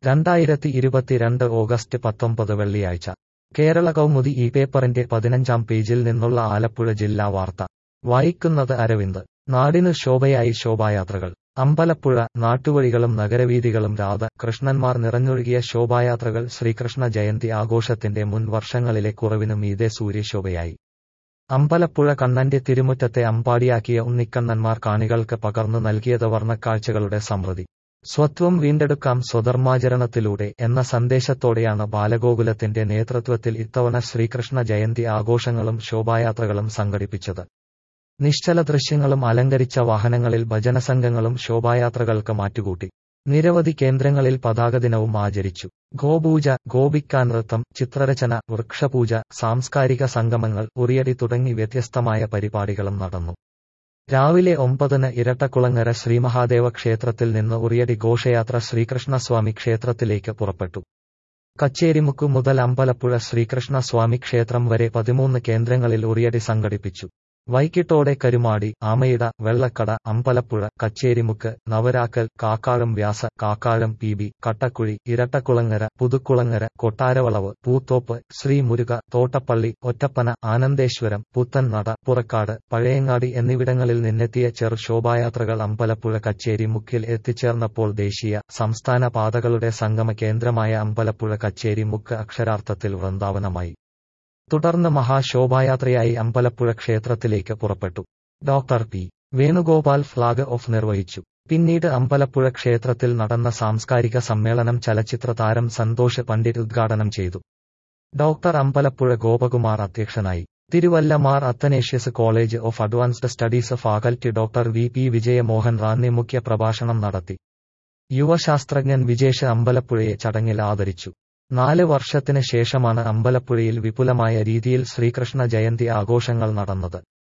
രണ്ടായിരത്തി ഇരുപത്തിരണ്ട് ഓഗസ്റ്റ് പത്തൊമ്പത് വെള്ളിയാഴ്ച കേരള കൗമുദി ഈ പേപ്പറിന്റെ പതിനഞ്ചാം പേജിൽ നിന്നുള്ള ആലപ്പുഴ ജില്ലാ വാർത്ത വായിക്കുന്നത് അരവിന്ദ് നാടിനു ശോഭയായി ശോഭായാത്രകൾ അമ്പലപ്പുഴ നാട്ടുവഴികളും നഗരവീഥികളും രാധ കൃഷ്ണന്മാർ നിറഞ്ഞൊഴുകിയ ശോഭായാത്രകൾ ശ്രീകൃഷ്ണ ജയന്തി ആഘോഷത്തിന്റെ മുൻ വർഷങ്ങളിലെ കുറവിനു മീതെ സൂര്യശോഭയായി അമ്പലപ്പുഴ കണ്ണന്റെ തിരുമുറ്റത്തെ അമ്പാടിയാക്കിയ ഉണ്ണിക്കണ്ണന്മാർ കാണികൾക്ക് പകർന്നു നൽകിയത് വർണ്ണക്കാഴ്ചകളുടെ സമൃദ്ധി സ്വത്വം വീണ്ടെടുക്കാം സ്വധർമാചരണത്തിലൂടെ എന്ന സന്ദേശത്തോടെയാണ് ബാലഗോകുലത്തിന്റെ നേതൃത്വത്തിൽ ഇത്തവണ ശ്രീകൃഷ്ണ ജയന്തി ആഘോഷങ്ങളും ശോഭായാത്രകളും സംഘടിപ്പിച്ചത് നിശ്ചല ദൃശ്യങ്ങളും അലങ്കരിച്ച വാഹനങ്ങളിൽ ഭജനസംഘങ്ങളും ശോഭായാത്രകൾക്ക് മാറ്റുകൂട്ടി നിരവധി കേന്ദ്രങ്ങളിൽ പതാകദിനവും ആചരിച്ചു ഗോപൂജ ഗോപിക്കാൻ നൃത്തം ചിത്രരചന വൃക്ഷപൂജ സാംസ്കാരിക സംഗമങ്ങൾ ഉറിയടി തുടങ്ങി വ്യത്യസ്തമായ പരിപാടികളും നടന്നു രാവിലെ ഒമ്പതിന് ഇരട്ടക്കുളങ്ങര ശ്രീമഹാദേവ ക്ഷേത്രത്തിൽ നിന്ന് ഉറിയടി ഘോഷയാത്ര ശ്രീകൃഷ്ണസ്വാമി ക്ഷേത്രത്തിലേക്ക് പുറപ്പെട്ടു കച്ചേരിമുക്ക് മുതൽ അമ്പലപ്പുഴ ശ്രീകൃഷ്ണസ്വാമി ക്ഷേത്രം വരെ പതിമൂന്ന് കേന്ദ്രങ്ങളിൽ ഉറിയടി സംഘടിപ്പിച്ചു വൈകിട്ടോടെ കരുമാടി ആമയിട വെള്ളക്കട അമ്പലപ്പുഴ കച്ചേരിമുക്ക് നവരാക്കൽ കാക്കാഴം വ്യാസ കാക്കാഴം പി ബി കട്ടക്കുഴി ഇരട്ടക്കുളങ്ങര പുതുക്കുളങ്ങര കൊട്ടാരവളവ് പൂത്തോപ്പ് ശ്രീമുരുക തോട്ടപ്പള്ളി ഒറ്റപ്പന ആനന്ദേശ്വരം പുത്തൻ നട പുറക്കാട് പഴയങ്ങാടി എന്നിവിടങ്ങളിൽ നിന്നെത്തിയ ചെറു ശോഭായാത്രകൾ അമ്പലപ്പുഴ കച്ചേരി മുക്കിൽ എത്തിച്ചേർന്നപ്പോൾ ദേശീയ സംസ്ഥാന പാതകളുടെ സംഗമ കേന്ദ്രമായ അമ്പലപ്പുഴ കച്ചേരി മുക്ക് അക്ഷരാർത്ഥത്തിൽ വൃന്ദാവനമായി തുടർന്ന് മഹാശോഭായാത്രയായി അമ്പലപ്പുഴ ക്ഷേത്രത്തിലേക്ക് പുറപ്പെട്ടു doctor P Venugopal flag off നിർവഹിച്ചു പിന്നീട് അമ്പലപ്പുഴ ക്ഷേത്രത്തിൽ നടന്ന സാംസ്കാരിക സമ്മേളനം ചലച്ചിത്ര താരം സന്തോഷ് പണ്ഡിറ്റ് ഉദ്ഘാടനം ചെയ്തു ഡോക്ടർ അമ്പലപ്പുഴ ഗോപകുമാർ അധ്യക്ഷനായി Thiruvalla Mar Athanasius college of advanced studies faculty doctor V P Vijayamohan Ranni മുഖ്യ പ്രഭാഷണം നടത്തി യുവശാസ്ത്രജ്ഞൻ വിജേഷ് അമ്പലപ്പുഴയെ ചടങ്ങിൽ ആദരിച്ചു നാല് വർഷത്തിന് ശേഷമാണ് അമ്പലപ്പുഴയിൽ വിപുലമായ രീതിയിൽ ശ്രീകൃഷ്ണ ജയന്തി ആഘോഷങ്ങൾ നടന്നത്